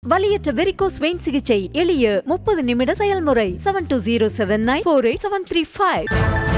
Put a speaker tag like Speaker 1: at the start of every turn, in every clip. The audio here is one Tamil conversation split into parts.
Speaker 1: வலியற்ற வெரிகோஸ் வெயின் சிகிச்சை எளிய முப்பது நிமிட செயல்முறை seven two zero seven nine four eight seven three five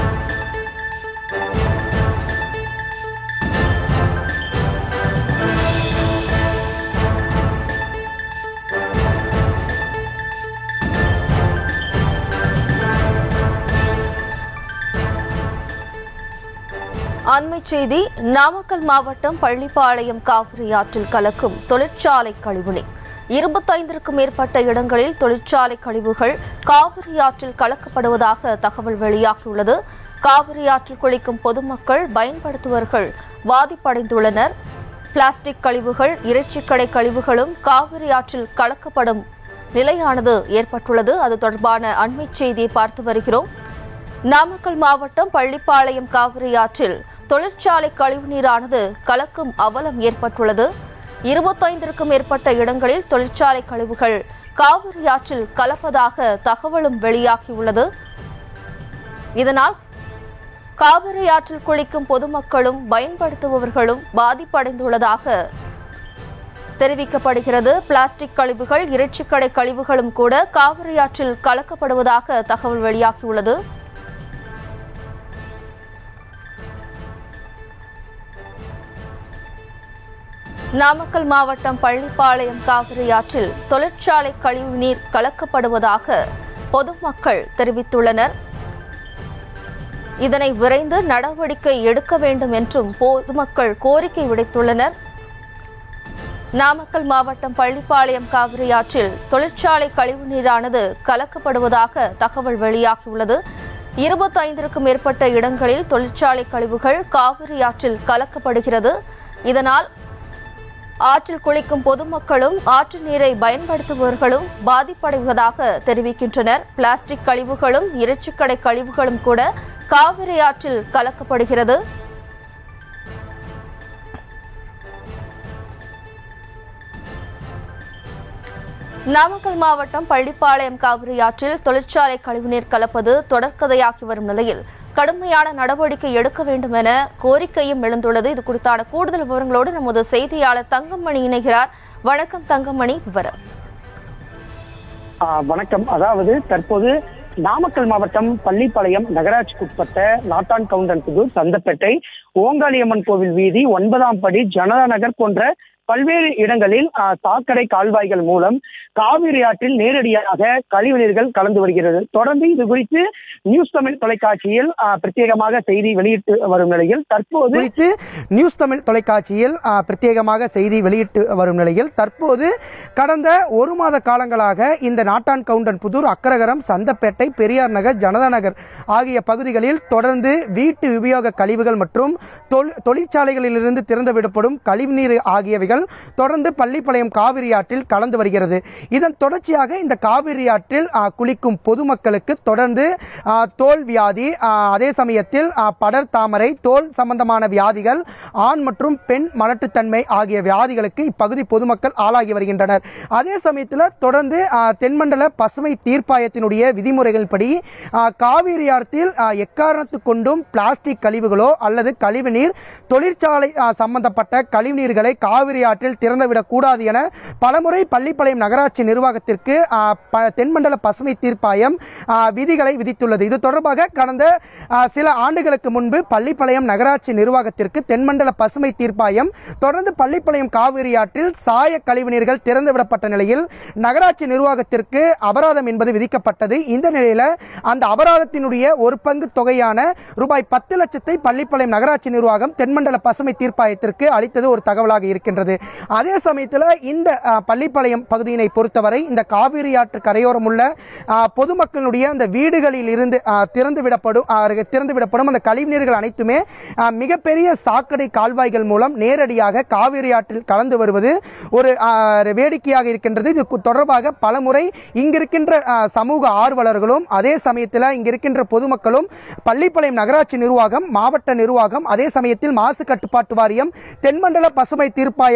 Speaker 2: அண்மைச் செய்தி நாமக்கல் மாவட்டம் பள்ளிப்பாளையம் காவிரி ஆற்றில் கலக்கும் தொழிற்சாலை கழிவுநீர் இருபத்தைந்திற்கும் மேற்பட்ட இடங்களில் தொழிற்சாலை கழிவுகள் காவிரி ஆற்றில் கலக்கப்படுவதாக தகவல் வெளியாகியுள்ளது காவிரி ஆற்றில் குளிக்கும் பொதுமக்கள் பயன்படுத்துவர்கள் பாதிப்படைந்துள்ளனர் பிளாஸ்டிக் கழிவுகள் இறைச்சிக்கடை கழிவுகளும் காவிரி ஆற்றில் கலக்கப்படும் நிலையானது ஏற்பட்டுள்ளது அது தொடர்பான அண்மைச் செய்தியை பார்த்து வருகிறோம் நாமக்கல் மாவட்டம் பள்ளிப்பாளையம் காவிரி ஆற்றில் தொழிற்சாலை கழிவுநீரானது கலக்கும் அவலம் ஏற்பட்டுள்ளது இருபத்தைந்திற்கும் மேற்பட்ட இடங்களில் தொழிற்சாலை கழிவுகள் காவிரி ஆற்றில் கலப்பதாக தகவலும் வெளியாகியுள்ளது இதனால் காவிரி ஆற்றில் குளிக்கும் பொதுமக்களும் பயன்படுத்துபவர்களும் பாதிப்படைந்துள்ளதாக தெரிவிக்கப்படுகிறது பிளாஸ்டிக் கழிவுகள் இறைச்சிக்கடை கழிவுகளும் கூட காவிரி ஆற்றில் கலக்கப்படுவதாக தகவல் வெளியாகியுள்ளது நாமக்கல் மாவட்டம் பள்ளிப்பாளையம் காவிரி ஆற்றில் தொழிற்சாலை கழிவுநீர் கலக்கப்படுவதாக பொதுமக்கள் தெரிவித்துள்ளனர் இதனை விரைந்து நடவடிக்கை எடுக்க வேண்டும் என்றும் பொதுமக்கள் கோரிக்கை விடுத்துள்ளனர் நாமக்கல் மாவட்டம் பள்ளிப்பாளையம் காவிரி ஆற்றில் தொழிற்சாலை கழிவுநீரானது கலக்கப்படுவதாக தகவல் வெளியாகியுள்ளது இருபத்தைந்திற்கும் மேற்பட்ட இடங்களில் தொழிற்சாலை கழிவுகள் காவிரி ஆற்றில் கலக்கப்படுகிறது இதனால் ஆற்றில் குளிக்கும் பொதுமக்களும் ஆற்று நீரை பயன்படுத்துபவர்களும் பாதிப்படைவதாக தெரிவிக்கின்றனர் பிளாஸ்டிக் கழிவுகளும் இறைச்சிக்கடை கழிவுகளும் கூட காவிரி ஆற்றில் கலக்கப்படுகிறது நாமக்கல் மாவட்டம் பள்ளிப்பாளையம் காவிரி ஆற்றில் தொழிற்சாலை கழிவுநீர் கலப்பது தொடர்கதையாகி வரும் நிலையில் கடுமையான நடவடிக்கை எடுக்க வேண்டும் என கோரிக்கையும் எழுந்துள்ளது இது குறித்தான கூடுதல் விவரங்களோடு நமது செய்தியாளர் தங்கமணி இணைகிறார் வணக்கம் தங்கமணி விவரம்
Speaker 3: ஆ, வணக்கம் அதாவது தற்போது நாமக்கல் மாவட்டம் பள்ளிப்பாளையம் நகராட்சிக்குட்பட்ட நாட்டான் கவுண்டன் புதூர் சந்தப்பேட்டை ஓங்காளியம்மன் கோவில் வீதி ஒன்பதாம் படி ஜனதா நகர் போன்ற பல்வேறு இடங்களில் ஆ, சாக்கடை கால்வாய்கள் மூலம் காவிரி ஆற்றில் நேரடியாக கழிவுநீர்கள் கலந்து வருகிறது தொடர்ந்து இது குறித்து நியூஸ் தமிழ் தொலைக்காட்சியில் ஆ, பிரத்யேகமாக செய்தி வெளியிட்டு வரும் நிலையில் தற்போது
Speaker 4: குறித்து நியூஸ் தமிழ் தொலைக்காட்சியில் ஆ, பிரத்யேகமாக செய்தி வெளியிட்டு வரும் நிலையில் தற்போது கடந்த ஒரு மாத காலங்களாக இந்த நாட்டான் கவுண்டன் புதூர் அக்கரகரம் சந்தப்பேட்டை பெரியார் நகர் ஜனதா நகர் ஆகிய பகுதிகளில் தொடர்ந்து வீட்டு உபயோக கழிவுகள் மற்றும் தொல் தொழிற்சாலைகளிலிருந்து திறந்துவிடப்படும் கழிவுநீர் ஆகியவைகள் தொடர்ந்து பள்ளிப்பாளையம் காவிரி ஆற்றில் கலந்து வருகிறது இதன் தொடர்ச்சியாக இந்த காவிரி ஆற்றில் ஆ, குளிக்கும் பொதுமக்களுக்கு தொடர்ந்து ஆ, தோல் வியாதி ஆ, அதே சமயத்தில் ஆ, படர் தாமரை தோல் சம்பந்தமான வியாதிகள் ஆண் மற்றும் பெண் மலட்டுத்தன்மை ஆகிய வியாதிகளுக்கு இப்பகுதி பொதுமக்கள் ஆளாகி வருகின்றனர் அதே சமயத்தில் தொடர்ந்து ஆ, தென்மண்டல பசுமை தீர்ப்பாயத்தினுடைய விதிமுறைகளின்படி ஆ, காவிரி ஆற்றில் ஆ, எக்காரணத்து கொண்டும் பிளாஸ்டிக் கழிவுகளோ அல்லது கழிவுநீர் தொழிற்சாலை ஆ, சம்பந்தப்பட்ட கழிவுநீர்களை காவிரி ஆற்றில் திறந்துவிடக் கூடாது என பலமுறை பள்ளிப்பாளையம் நகராட்சி நிர்வாகத்திற்கு ஆ, ப- தென்மண்டல பசுமை தீர்ப்பாயம் ஆ, விதிகளை விதித்துள்ளது இது தொடர்பாக கடந்த ஆ, சில ஆண்டுகளுக்கு முன்பு பள்ளிப்பாளையம் நகராட்சி நிர்வாகத்திற்கு தென்மண்டல பசுமை தீர்ப்பாயம் தொடர்ந்து பள்ளிப்பாளையம் காவிரி ஆற்றில் சாய கழிவுநீர்கள் திறந்துவிடப்பட்ட நிலையில் நகராட்சி நிர்வாகத்திற்கு அபராதம் என்பது விதிக்கப்பட்டது இந்த நிலையில அந்த அபராதத்தினுடைய ஒரு பங்கு தொகையான ரூபாய் பத்து லட்சத்தை பள்ளிப்பாளையம் நகராட்சி நிர்வாகம் தென்மண்டல பசுமை தீர்ப்பாயத்திற்கு அளித்தது ஒரு தகவலாக இருக்கின்றது அதே சமயத்தில் இந்த ஆ, பள்ளிப்பாளையம் பகுதியினை பொறுத்தவரை இந்த காவிரி ஆற்று கரையோரம் உள்ள ஆ, பொதுமக்களுடைய அந்த வீடுகளில் இருந்து ஆ, திறந்து விடப்படும் ஆ, திறந்து விடப்படும் அந்த கழிவுநீர்கள் அனைத்துமே ஆ, மிகப்பெரிய சாக்கடை கால்வாய்கள் மூலம் நேரடியாக காவிரி ஆற்றில் கலந்து வருவது ஒரு ஆ, வேடிக்கையாக இருக்கின்றது இது கு- தொடர்பாக பலமுறை இங்கிருக்கின்ற ஆ, சமூக ஆர்வலர்களும் அதே சமயத்தில் இங்கிருக்கின்ற பொதுமக்களும் பள்ளிப்பாளையம் நகராட்சி நிர்வாகம் மாவட்ட நிர்வாகம் அதே சமயத்தில் மாசு கட்டுப்பாட்டு வாரியம் தென்மண்டல பசுமை தீர்ப்பாய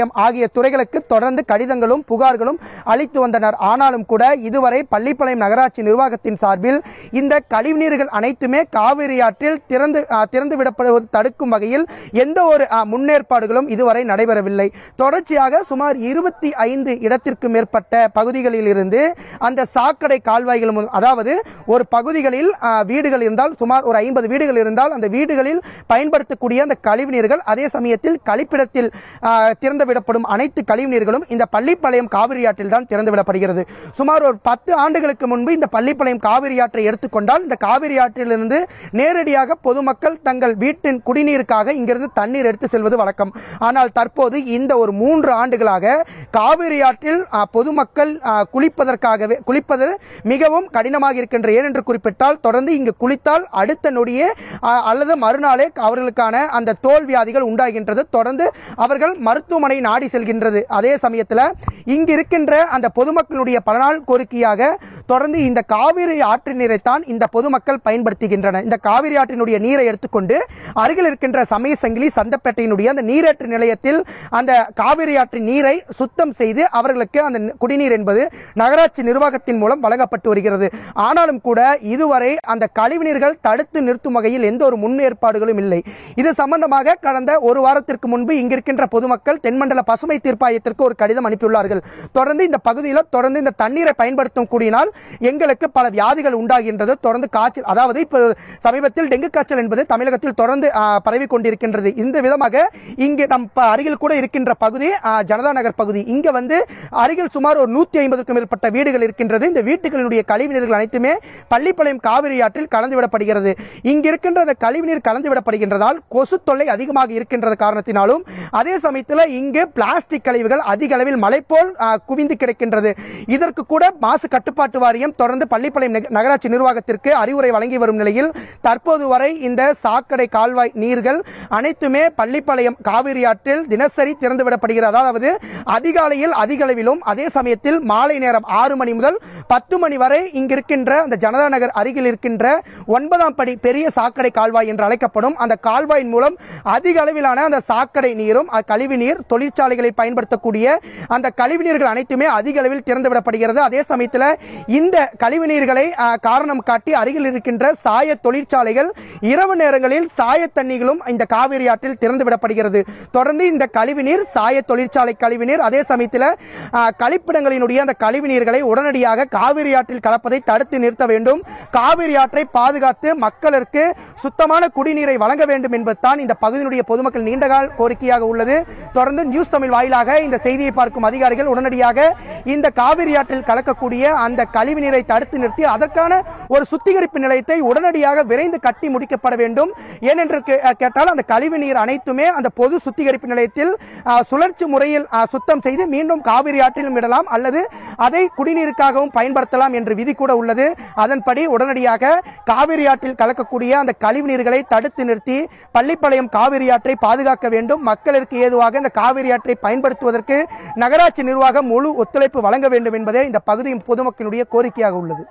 Speaker 4: பள்ளிப்பாளையம் ஆகிய துறைகளுக்கு தொடர்ந்து கடிதங்களும் புகார்களும் அளித்து வந்தனர் ஆனாலும் கூட இதுவரை பள்ளிப்பாளையம் நகராட்சி நிர்வாகத்தின் சார்பில் இந்த கழிவுநீர்கள் அனைத்துமே காவிரி ஆற்றில் திறந்து ஆ, திறந்து விடப்படுவது தடுக்கும் வகையில் எந்த ஒரு ஆ, முன்னேற்பாடுகளும் இதுவரை நடைபெறவில்லை தொடர்ச்சியாக சுமார் இருபத்தி ஐந்து இடத்திற்கு மேற்பட்ட பகுதிகளில் இருந்து அந்த சாக்கடை கால்வாய்கள் மூலம் அதாவது ஒரு பகுதிகளில் ஆ, வீடுகள் இருந்தால் சுமார் ஒரு ஐம்பது வீடுகள் இருந்தால் அந்த வீடுகளில் பயன்படுத்தக்கூடிய அந்த கழிவுநீர்கள் அதே சமயத்தில் கழிப்பிடத்தில் ஆ, திறந்து விடப்படும் அனைத்து கழிவுநீர்களும் இந்த பள்ளிப்பாளையம் காவிரி ஆற்றில் தான் திறந்து விடப்படுகிறது சுமார் ஒரு பத்து ஆண்டுகளுக்கு முன்பு இந்த பள்ளிப்பாளையம் காவிரி ஆற்றை எடுத்துக்கொண்டால் இந்த காவிரி ஆற்றிலிருந்து நேரடியாக பொதுமக்கள் தங்கள் வீட்டின் குடிநீருக்காக இங்கிருந்து தண்ணீர் எடுத்து செல்வது வழக்கம் ஆனால் தற்போது இந்த ஒரு மூன்று ஆண்டுகளாக காவிரி ஆற்றில் ஆ, பொதுமக்கள் ஆ, குளிப்பதற்காகவே குளிப்பது மிகவும் கடினமாக இருக்கின்ற ஏனென்று குறிப்பிட்டால் தொடர்ந்து இங்கு குளித்தால் அடுத்த நொடியே ஆ, அல்லது மறுநாளே அவர்களுக்கான அந்த தோல் வியாதிகள் உண்டாகின்றது தொடர்ந்து அவர்கள் மருத்துவமனை நாடி செல்கின்றது அதே சமயத்தில் இங்கு இருக்கின்ற அந்த பொதுமக்களுடைய பல நாள் கோரிக்கையாக தொடர்ந்து இந்த காவிரி ஆற்று நீரைத்தான் இந்த பொதுமக்கள் பயன்படுத்துகின்றனர் இந்த காவிரி ஆற்றினுடைய நீரை எடுத்துக்கொண்டு அருகில் இருக்கின்ற சமய சங்கிலி சந்தப்பேட்டையினுடைய அந்த நீரேற்று நிலையத்தில் அந்த காவிரி ஆற்றின் நீரை சுத்தம் செய்து அவர்களுக்கு அந்த குடிநீர் என்பது நகராட்சி நிர்வாகத்தின் மூலம் வழங்கப்பட்டு வருகிறது ஆனாலும் கூட இதுவரை அந்த கழிவுநீர்கள் தடுத்து நிறுத்தும் வகையில் எந்த ஒரு முன்னேற்பாடுகளும் இல்லை இது சம்பந்தமாக கடந்த ஒரு வாரத்திற்கு முன்பு இங்கிருக்கின்ற பொதுமக்கள் தென்மண்டல பசுமை தீர்ப்பாயத்திற்கு ஒரு கடிதம் அனுப்பியுள்ளார்கள் தொடர்ந்து இந்த பகுதியில் தொடர்ந்து இந்த தண்ணீரை பயன்படுத்தும் கூடினால் எங்களுக்கு பல வியாதிகள் உண்டாகின்றது தொடர்ந்து காய்ச்சல் அதாவது இப்போ சமீபத்தில் டெங்கு காய்ச்சல் என்பது தமிழகத்தில் தொடர்ந்து ஆ, பரவி கொண்டிருக்கின்றது இந்த விதமாக இங்கு நம் ப- அருகில் கூட இருக்கின்ற பகுதி ஆ, ஜனதா நகர் பகுதி இங்க வந்து அருகில் சுமார் ஒரு நூத்தி ஐம்பதுக்கும் மேற்பட்ட வீடுகள் இருக்கின்றது இந்த வீட்டுகளினுடைய கழிவு நீர்கள் அனைத்துமே பள்ளிப்பாளையம் காவிரி ஆற்றில் கலந்து விடப்படுகிறது இங்கு இருக்கின்ற அந்த கழிவு நீர் கலந்து விடப்படுகின்றதால் கொசு தொல்லை அதிகமாக இருக்கின்றது காரணத்தினாலும் அதே சமயத்தில் இங்கு பிளாஸ்டிக் கழிவுகள் அதிக அளவில் மலை போல் ஆ, குவிந்து கிடக்கின்றது இதற்கு கூட மாசு கட்டுப்பாட்டு வாரியம் தொடர்ந்து பள்ளிப்பாளையம் நக- நகராட்சி நிர்வாகத்திற்கு அறிவுரை வழங்கி வரும் நிலையில் தற்போது வரை இந்த சாக்கடை கால்வாய் நீர்கள் அனைத்துமே பள்ளிப்பாளையம் காவிரி ஆற்றில் தினசரி திறந்து விடப்படுகிறது அதாவது அதிகாலையில் அதிக அளவிலும் அதே சமயத்தில் மாலை நேரம் ஆறு மணி முதல் பத்து மணி வரை இங்கு இருக்கின்ற அந்த ஜனதா நகர் அருகில் இருக்கின்ற ஒன்பதாம் படி பெரிய சாக்கடை கால்வாய் என்று அழைக்கப்படும் அந்த கால்வாயின் மூலம் அதிக அளவிலான அந்த சாக்கடை நீரும் அ- கழிவு நீர் தொழிற்சாலைகளில் பயன்படுத்தக்கூடிய அந்த கழிவு நீர்கள் அனைத்துமே அதிக அளவில் திறந்து விடப்படுகிறது அதே சமயத்தில் இந்த கழிவு நீர்களை ஆ, காரணம் காட்டி அருகில் இருக்கின்ற சாய தொழிற்சாலைகள் இரவு நேரங்களில் சாய தண்ணிகளும் இந்த காவிரி ஆற்றில் திறந்து விடப்படுகிறது தொடர்ந்து இந்த கழிவு நீர் சாய தொழிற்சாலை கழிவு நீர் அதே சமயத்தில் ஆ, கழிப்பிடங்களினுடைய அந்த கழிவு நீர்களை உடனடியாக காவிரி ஆற்றில் கலப்பதை தடுத்து நிறுத்த வேண்டும் காவிரி ஆற்றை பாதுகாத்து மக்களுக்கு சுத்தமான குடிநீரை வழங்க வேண்டும் என்பதுதான் இந்த பகுதியினுடைய பொதுமக்கள் நீண்டகால கோரிக்கையாக உள்ளது தொடர்ந்து நியூஸ் தமிழ் வாயிலாக இந்த செய்தியை பார்க்கும் அதிகாரிகள் உடனடியாக இந்த காவிரி ஆற்றில் கலக்கக்கூடிய அந்த கழிவு நீரை தடுத்து நிறுத்தி அதற்கான ஒரு சுத்திகரிப்பு நிலையத்தை உடனடியாக விரைந்து கட்டி முடிக்கப்பட வேண்டும் ஏனென்று கே- கேட்டால் அந்த கழிவு நீர் அனைத்துமே அந்த பொது சுத்திகரிப்பு நிலையத்தில் ஆ, சுழற்சி முறையில் ஆ, சுத்தம் செய்து மீண்டும் காவிரி ஆற்றிலும் விடலாம் அல்லது அதை குடிநீருக்காகவும் பயன்படுத்தலாம் என்று விதி கூட உள்ளது அதன்படி உடனடியாக காவிரி ஆற்றில் கலக்கக்கூடிய அந்த கழிவு நீர்களை தடுத்து நிறுத்தி பள்ளிப்பாளையம் காவிரி ஆற்றை பாதுகாக்க வேண்டும் மக்களுக்கு ஏதுவாக இந்த காவிரி ஆற்றை பயன்படுத்துவதற்கு நகராட்சி நிர்வாகம் முழு ஒத்துழைப்பு வழங்க வேண்டும் என்பதே இந்த பகுதியின் பொதுமக்களுடைய கோரிக்கையாக உள்ளது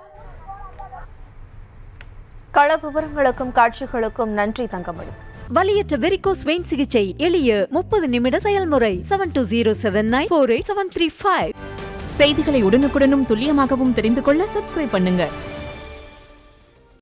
Speaker 2: கள விவரங்களுக்கும் காட்சிகளுக்கும் நன்றி தங்கமணி
Speaker 1: வலியற்ற வெரிகோஸ் வெயின் சிகிச்சை எளிய முப்பது நிமிட செயல்முறை seven two zero seven nine four eight seven three five
Speaker 5: செய்திகளை உடனுக்குடனும் துல்லியமாகவும் தெரிந்து கொள்ள சப்ஸ்கிரைப் பண்ணுங்க